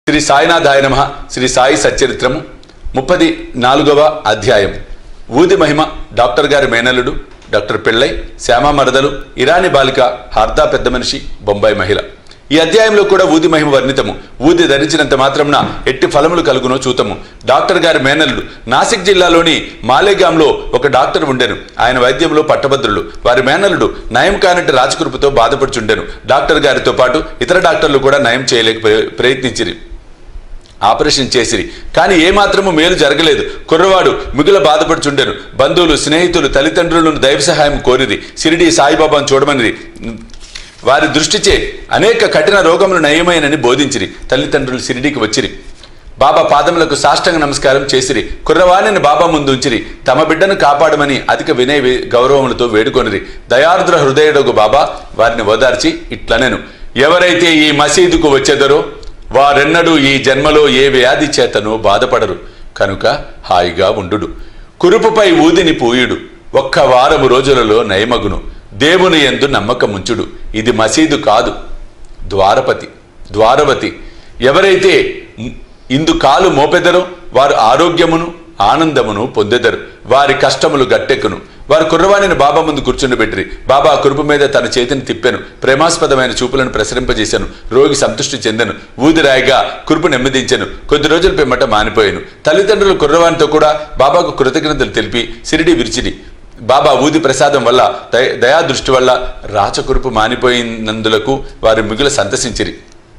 శ్రీ సాయినాథాయ నమ శ్రీ సాయి సచ్చరిత్రము ముప్పది నాలుగవ అధ్యాయం ఊది మహిమ డాక్టర్ గారి మేనల్లుడు డాక్టర్ పిళ్ళై శ్యామ మరదలు ఇరాని బాలిక హార్దా పెద్ద మనిషి బొంబాయి మహిళ ఈ అధ్యాయంలో కూడా ఊది మహిమ వర్ణితము ఊది ధరించినంత మాత్రమున ఎట్టి ఫలములు కలుగునో చూతము డాక్టర్ గారి మేనల్లుడు నాసిక్ జిల్లాలోని మాలేగాంలో ఒక డాక్టర్ ఉండెను ఆయన వైద్యంలో పట్టభద్రులు వారి మేనల్లుడు నయం కానట్టు రాజకృపతో బాధపడుచుండెను డాక్టర్ గారితో పాటు ఇతర డాక్టర్లు కూడా నయం చేయలేక ప్రయ- ప్రయత్నించిరి ఆపరేషన్ చేసిరి కానీ ఏమాత్రము మేలు జరగలేదు కుర్రవాడు మిగుల బాధపడుచుండెను బంధువులు స్నేహితులు తల్లిదండ్రులను దైవ సహాయం కోరిరి సిరిడి సాయిబాబాను చూడమనిరి వారి దృష్టిచే అనేక కఠిన రోగములు నయమైనని బోధించిరి తల్లిదండ్రులు సిరిడికి వచ్చిరి బాబా పాదములకు సాష్టంగ నమస్కారం చేసిరి కుర్రవాణిని బాబా ముందు ఉంచిరి తమ బిడ్డను కాపాడమని అధిక వినయ వి- గౌరవములతో వేడుకొనిరి దయార్ద్ర హృదయుడగు బాబా వారిని ఓదార్చి ఇట్లనెను ఎవరైతే ఈ మసీదుకు వచ్చెదరో వారెన్నడూ ఈ జన్మలో ఏ వ్యాధి చేతనో బాధపడరు కనుక హాయిగా ఉండుడు కురుపుపై ఊదిని పూయుడు ఒక్క వారము రోజులలో నయమగును దేవుని ఎందు నమ్మకముంచుడు ఇది మసీదు కాదు ద్వారపతి ద్వారవతి ఎవరైతే ఇందు కాలు మోపెదరో వారు ఆరోగ్యమును ఆనందమును పొందెదరు వారి కష్టములు గట్టెక్కును వారు కుర్రవాణిని బాబా ముందు కూర్చుండబెట్టిరి బాబా ఆ కురుపు మీద తన చేతిని తిప్పాను ప్రేమాస్పదమైన చూపులను ప్రసరింపజేశాను రోగి సంతృష్టి చెందెను ఊదిరాయిగా కురుపు నెమ్మదించాను కొద్ది రోజుల పిమ్మట మానిపోయాను తల్లిదండ్రులు కుర్రవాణితో కూడా బాబాకు కృతజ్ఞతలు తెలిపి సిరిడి విరిచిరి బాబా ఊది ప్రసాదం వల్ల దయ దయాదృష్టి వల్ల రాచకురుపు మానిపోయినందులకు వారు మిగుల సంతసించిరి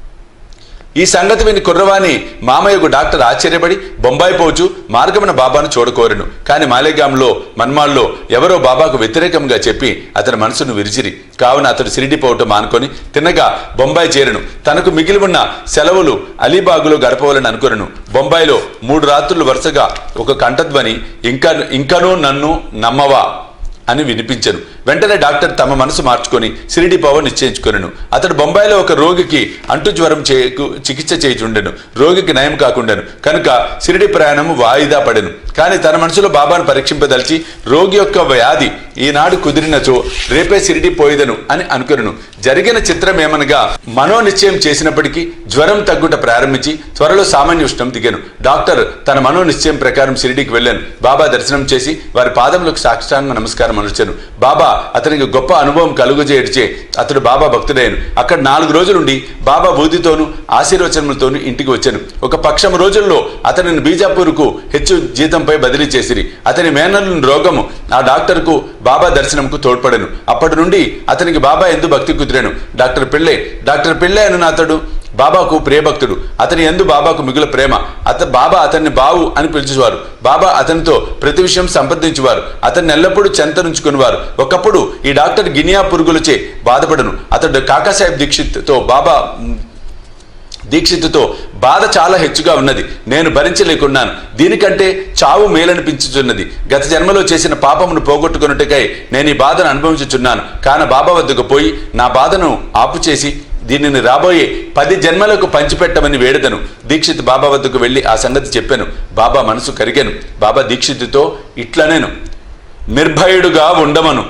ఈ సంగతి విని కుర్రవాణి మామయ్యకు డాక్టర్ ఆశ్చర్యపడి బొంబాయి పోచు మార్గమున బాబాను చూడకోరెను కాని మాలేగాంలో మన్మాల్లో ఎవరో బాబాకు వ్యతిరేకంగా చెప్పి అతని మనసును విరిచిరి కావున అతడు సిరిడి పోవటం మానుకొని తిన్నగా బొంబాయి చేరెను తనకు మిగిలి ఉన్న సెలవులు అలీబాగులో గడపవాలని అనుకొనను బొంబాయిలో మూడు రాత్రులు వరుసగా ఒక కంఠధ్వని ఇంకా ఇంకనూ నన్ను నమ్మవా అని వినిపించను వెంటనే డాక్టర్ తమ మనసు మార్చుకొని సిరిడి పోవ నిశ్చయించుకొనెను అతడు బొంబాయిలో ఒక రోగికి అంటు జ్వరం చేయకు చికిత్స చేయుచుండెను రోగికి నయం కాకుండాను కనుక సిరిడి ప్రయాణము వాయిదా పడెను కానీ తన మనసులో బాబాను పరీక్షింపదలిచి రోగి యొక్క వ్యాధి ఈనాడు కుదిరినచో రేపే సిరిడి పోయిదను అని అనుకొనెను జరిగిన చిత్రం ఏమనగా మనోనిశ్చయం చేసినప్పటికీ జ్వరం తగ్గుట ప్రారంభించి త్వరలో సామాన్య ఉష్ణం దిగాను డాక్టర్ తన మనోనిశ్చయం ప్రకారం సిరిడికి వెళ్ళాను బాబా దర్శనం చేసి వారి పాదములకు సాక్షాంగ నమస్కారం అనుచాను బాబా అతనికి గొప్ప అనుభవం కలుగజేయడిచే అతడు బాబా భక్తుడయ్యాను అక్కడ నాలుగు రోజులుండి బాబా బూదితోనూ ఆశీర్వచనములతోనూ ఇంటికి వచ్చాను ఒక పక్షం రోజుల్లో అతనిని బీజాపూర్కు హెచ్చు జీతంపై బదిలీ చేసిరి అతని మేనల్లుని రోగము ఆ డాక్టర్కు బాబా దర్శనంకు తోడ్పడను అప్పటి నుండి అతనికి బాబా ఎందు భక్తి కుదిరాను డాక్టర్ పిళ్ళే డాక్టర్ పిళ్ళే అని అతడు బాబాకు ప్రియభక్తుడు అతని ఎందు బాబాకు మిగుల ప్రేమ అత బాబా అతన్ని బావు అని పిలిచేవారు బాబా అతనితో ప్రతి విషయం సంప్రదించేవారు అతన్ని ఎల్లప్పుడూ చెంతనుంచుకునేవారు ఒకప్పుడు ఈ డాక్టర్ గినియా పురుగులచే బాధపడను అతడు కాకాసాహెబ్ దీక్షిత్తో బాబా మ్, దీక్షితుతో బాధ చాలా హెచ్చుగా ఉన్నది నేను భరించలేకున్నాను దీనికంటే చావు మేలనిపించుచున్నది గత జన్మలో చేసిన పాపమును పోగొట్టుకున్నట్టుకై నేను ఈ బాధను అనుభవించుచున్నాను కాన బాబా వద్దకు పోయి నా బాధను ఆపు చేసి దీనిని రాబోయే పది జన్మలకు పంచిపెట్టమని వేడదను దీక్షిత్ బాబా వద్దకు వెళ్ళి ఆ సంగతి చెప్పాను బాబా మనసు కరిగాను బాబా దీక్షితుతో ఇట్లనేను నిర్భయుడుగా ఉండమను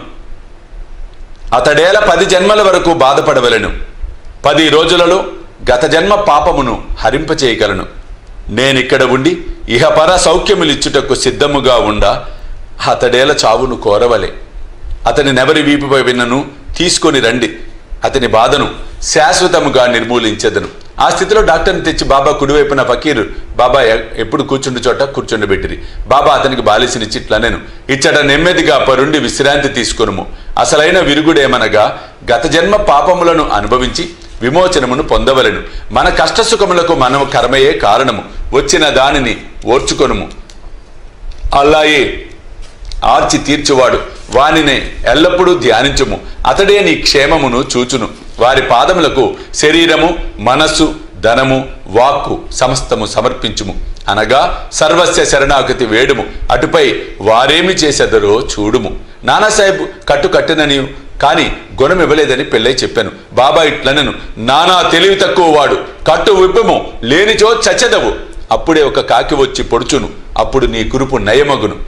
అతడేల పది జన్మల వరకు బాధపడవలెను పది రోజులలో గత జన్మ పాపమును హరింపచేయగలను నేనిక్కడ ఉండి ఇహపర సౌఖ్యములిచ్చుటకు సిద్ధముగా ఉండా అతడేల చావును కోరవలే అతని నెవరి వీపుపై విన్నను తీసుకొని రండి అతని బాధను శాశ్వతముగా నిర్మూలించెదను ఆ స్థితిలో డాక్టర్ని తెచ్చి బాబా కుడివైపున ఫకీరు బాబా ఎ- ఎప్పుడు కూర్చుండి చోట కూర్చుండబెట్టిరి బాబా అతనికి బాలిసినిచ్చి ఇట్లనెను ఇచ్చట నెమ్మదిగా పరుండి విశ్రాంతి తీసుకొనుము అసలైన విరుగుడేమనగా గత జన్మ పాపములను అనుభవించి విమోచనమును పొందవలెను మన కష్టసుఖములకు మనం కర్మయే కారణము వచ్చిన దానిని ఓర్చుకొనుము అల్లాయే ఆర్చి తీర్చువాడు వానినే ఎల్లప్పుడూ ధ్యానించుము అతడే నీ క్షేమమును చూచును వారి పాదములకు శరీరము మనస్సు ధనము వాక్కు సమస్తము సమర్పించుము అనగా సర్వస్య శరణాగతి వేడుము అటుపై వారేమి చేసెదరో చూడుము నానాసాహెబ్ కట్టు కట్టినని కాని గుణం ఇవ్వలేదని పెళ్ళై చెప్పాను బాబా ఇట్లనను నానా తెలివి తక్కువ వాడు కట్టు విప్పుము లేనిచో చచ్చెదవు అప్పుడే ఒక కాకి వచ్చి పొడుచును అప్పుడు నీ కురుపు నయమగును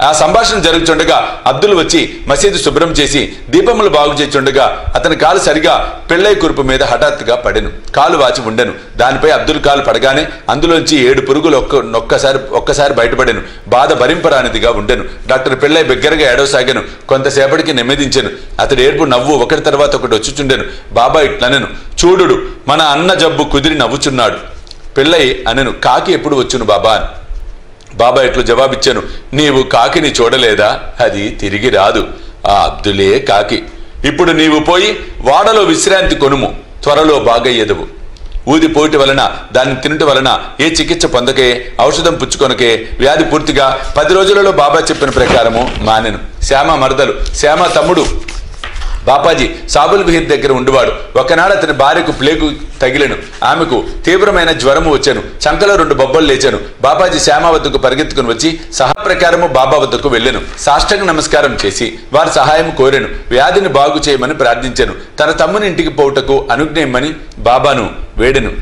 ఆ సంభాషణ జరుగుతుండగా అబ్దుల్ వచ్చి మసీదు శుభ్రం చేసి దీపములు బాగు చేస్తుండగా అతని కాలు సరిగా పెళ్ళై కురుపు మీద హఠాత్తుగా పడెను కాలు వాచి ఉండెను దానిపై అబ్దుల్ కాలు పడగానే అందులోంచి ఏడు పురుగులు ఒక్క ఒక్కసారి ఒక్కసారి బయటపడెను బాధ భరింపరానిదిగా ఉండెను డాక్టర్ పెళ్ళై బిగ్గరగా ఏడవసాగాను కొంతసేపటికి నెమ్మదించెను అతడి ఏడుపు నవ్వు ఒకటి తర్వాత ఒకటి వచ్చుచుండెను బాబా ఇట్లనెను చూడుడు మన అన్న జబ్బు కుదిరి నవ్వుచున్నాడు పెళ్ళై అనెను కాకి ఎప్పుడు వచ్చును బాబా అని బాబా ఇట్లు జవాబిచ్చాను నీవు కాకిని చూడలేదా అది తిరిగి రాదు ఆ అబ్దులే కాకి ఇప్పుడు నీవు పోయి వాడలో విశ్రాంతి కొనుము త్వరలో బాగయ్యదువు ఊదిపోటి వలన దాన్ని తినటం వలన ఏ చికిత్స పొందకే ఔషధం పుచ్చుకొనకే వ్యాధి పూర్తిగా పది రోజులలో బాబా చెప్పిన ప్రకారము మానెను శ్యామ మరదలు శ్యామ తమ్ముడు బాపాజీ సాబుల్ బిహిర్ దగ్గర ఉండేవాడు ఒకనాడు అతని భార్యకు ప్లేగు తగిలెను ఆమెకు తీవ్రమైన జ్వరము వచ్చాను చంకలో రెండు బొబ్బలు లేచాను బాబాజీ శ్యామ వద్దకు పరిగెత్తుకుని వచ్చి సహా ప్రకారము బాబా వద్దకు వెళ్ళాను సాష్టంగ నమస్కారం చేసి వారి సహాయం కోరాను వ్యాధిని బాగు చేయమని ప్రార్థించాను తన తమ్ముని ఇంటికి పోవుటకు అనుజ్ఞయమని బాబాను వేడెను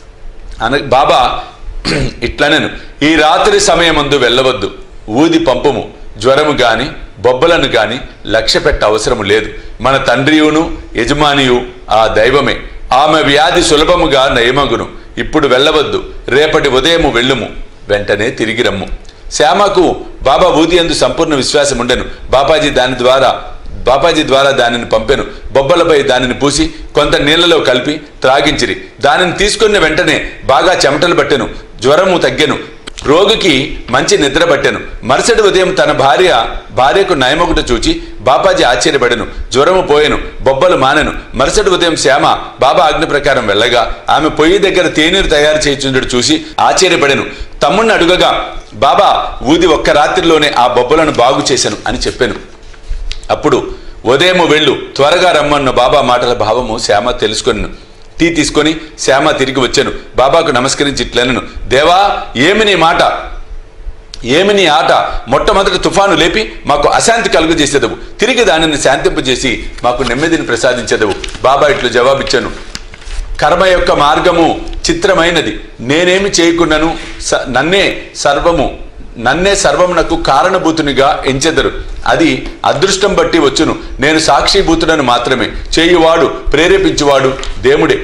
అన బాబా ఇట్లనెను ఈ రాత్రి సమయమందు వెళ్ళవద్దు ఊది పంపము జ్వరము గాని బొబ్బలను గాని లక్ష్య పెట్ట అవసరము లేదు మన తండ్రియును యజమానియు ఆ దైవమే ఆమె వ్యాధి సులభముగా నయమగును ఇప్పుడు వెళ్ళవద్దు రేపటి ఉదయము వెళ్ళుము వెంటనే తిరిగి రమ్ము శ్యామకు బాబా ఊది అందు సంపూర్ణ విశ్వాసం ఉండెను బాబాజీ దాని ద్వారా బాపాజీ ద్వారా దానిని పంపెను బొబ్బలపై దానిని పూసి కొంత నీళ్లలో కలిపి త్రాగించిరి దానిని తీసుకున్న వెంటనే బాగా చెమటలు పట్టెను జ్వరము తగ్గెను రోగికి మంచి నిద్ర పట్టెను మరుసటి ఉదయం తన భార్య భార్యకు నయమొకట చూచి బాపాజీ ఆశ్చర్యపడెను జ్వరము పోయెను బొబ్బలు మానెను మరుసటి ఉదయం శ్యామ బాబా ఆజ్ఞ ప్రకారం వెళ్ళగా ఆమె పొయ్యి దగ్గర తేనీరు తయారు చేయుచుండడు చూసి ఆశ్చర్యపడెను తమ్ముణ్ణి అడుగగా బాబా ఊది ఒక్క రాత్రిలోనే ఆ బొబ్బలను బాగు చేశాను అని చెప్పాను అప్పుడు ఉదయము వెళ్ళు త్వరగా రమ్మన్న బాబా మాటల భావము శ్యామ తెలుసుకొనిను టీ తీసుకొని శ్యామ తిరిగి వచ్చాను బాబాకు నమస్కరించి ఇట్లనను దేవా ఏమి నీ మాట ఏమి నీ ఆట మొట్టమొదటి తుఫాను లేపి మాకు అశాంతి కలుగజేసేదవు తిరిగి దానిని శాంతింపజేసి మాకు నెమ్మదిని ప్రసాదించేదవు బాబా ఇట్లు జవాబిచ్చాను కర్మ యొక్క మార్గము చిత్రమైనది నేనేమి చేయకున్నాను స- నన్నే సర్వము నన్నే సర్వమునకు కారణభూతునిగా ఎంచెదరు అది అదృష్టం బట్టి వచ్చును నేను సాక్షిభూతుడను మాత్రమే చేయువాడు ప్రేరేపించువాడు దేవుడే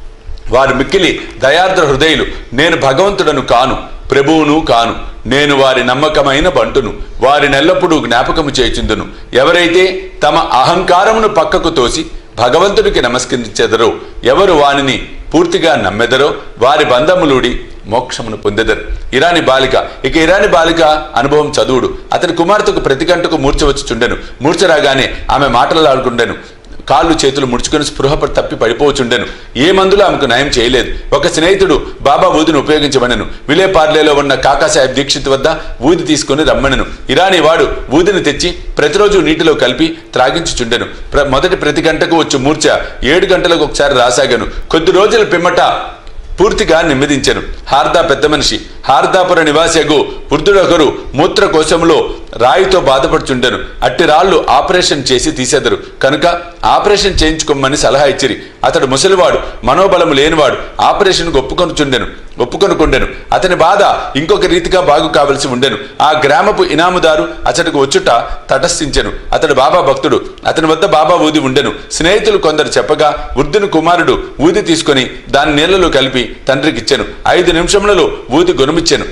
వారు మిక్కిలి దయార్ద్ర హృదయులు నేను భగవంతుడను కాను ప్రభువును కాను నేను వారి నమ్మకమైన బంటును వారి నెల్లప్పుడూ జ్ఞాపకము చేయుచుందును ఎవరైతే తమ అహంకారమును పక్కకు తోసి భగవంతుడికి నమస్కరించెదరో ఎవరు వానిని పూర్తిగా నమ్మెదరో వారి బంధములుడి మోక్షమును పొందెదరు ఇరాని బాలిక ఇక ఇరాని బాలిక అనుభవం చదువుడు అతని కుమార్తెకు ప్రతి గంటకు మూర్ఛ వచ్చి చుండెను మూర్ఛ రాగానే ఆమె మాటలాడుకుండెను కాళ్ళు చేతులు ముడుచుకొని స్పృహ ప- తప్పి పడిపోవచ్చుండెను ఏ మందులు ఆమెకు నయం చేయలేదు ఒక స్నేహితుడు బాబా ఊదిని ఉపయోగించమనను విలే పార్లేలో ఉన్న కాకాసాహెబ్ దీక్షిత్ వద్ద ఊది తీసుకుని రమ్మనను ఇరానీ వాడు ఊదిని తెచ్చి ప్రతిరోజు నీటిలో కలిపి త్రాగించుచుండెను ప్ర- మొదటి ప్రతి గంటకు వచ్చి మూర్ఛ ఏడు గంటలకు ఒకసారి రాసాగాను కొద్ది రోజుల పిమ్మట పూర్తిగా నెమ్మదించెను హార్దా పెద్ద మనిషి హార్దాపుర నివాసియగు వృద్ధుడొకరు మూత్రకోశంలో రాయితో బాధపడుచుండెను అట్టి రాళ్ళు ఆపరేషన్ చేసి తీసేదరు కనుక ఆపరేషన్ చేయించుకోమని సలహా ఇచ్చిరి అతడు ముసలివాడు మనోబలము లేనివాడు ఆపరేషన్కు ఒప్పుకొనుచుండెను ఒప్పుకొనుకుండెను అతని బాధ ఇంకొక రీతిగా బాగు కావలసి ఉండెను ఆ గ్రామపు ఇనాముదారు అతడికి వచ్చుట తటస్థించెను అతడు బాబా భక్తుడు అతని వద్ద బాబా ఊది ఉండెను స్నేహితులు కొందరు చెప్పగా వృద్ధుని కుమారుడు ఊది తీసుకొని దాని నీళ్లలో కలిపి తండ్రికిచ్చెను ఐదు నిమిషములలో ఊది గొనుమిచ్చెను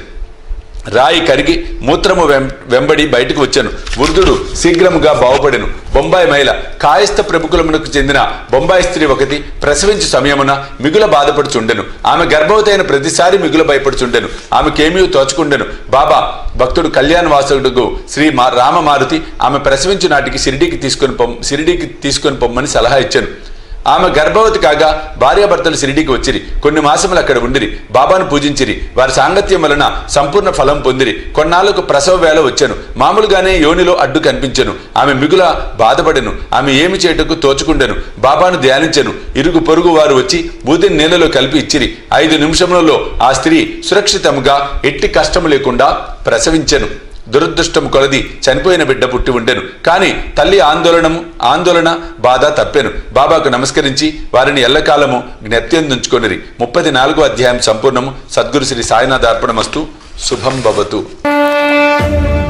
రాయి కరిగి మూత్రము వెం వెంబడి బయటకు వచ్చాను వృద్ధుడు శీఘ్రముగా బాగుపడెను బొంబాయి మహిళ కాయస్థ ప్రముఖులమునకు చెందిన బొంబాయి స్త్రీ ఒకటి ప్రసవించు సమయమున మిగుల బాధపడుచుండెను ఆమె గర్భవతి అయిన ప్రతిసారి మిగుల భయపడుచుండెను ఆమెకేమీ తోచుకుండెను బాబా భక్తుడు కళ్యాణ వాసుడుకు శ్రీ మా రామమారుతి ఆమె ప్రసవించు నాటికి షిరిడీకి తీసుకొని పొమ్ షిరిడీకి తీసుకొని పొమ్మని సలహా ఇచ్చాను ఆమె గర్భవతి కాగా భార్యాభర్తలు షిరిడీకి వచ్చిరి కొన్ని మాసములు అక్కడ ఉండిరి బాబాను పూజించిరి వారి సాంగత్యం వలన సంపూర్ణ ఫలం పొందిరి కొన్నాళ్లకు ప్రసవ వేళ వచ్చాను మామూలుగానే యోనిలో అడ్డు కనిపించెను ఆమె మిగుల బాధపడెను ఆమె ఏమి చేయుటకు తోచుకుండెను బాబాను ధ్యానించెను ఇరుగు పొరుగు వారు వచ్చి బూదిని నీళ్ళలో కలిపి ఇచ్చిరి ఐదు నిమిషములలో ఆ స్త్రీ సురక్షితముగా ఎట్టి కష్టము లేకుండా ప్రసవించెను దురదృష్టం కొలది చనిపోయిన బిడ్డ పుట్టి ఉండెను కానీ తల్లి ఆందోళనము ఆందోళన బాధ తప్పెను బాబాకు నమస్కరించి వారిని ఎల్లకాలము జ్ఞప్త్యందుంచుకొనిరి ముప్పది నాలుగో అధ్యాయం సంపూర్ణము సద్గురు శ్రీ సాయినాథ్ అర్పణమస్తు శుభం భవతు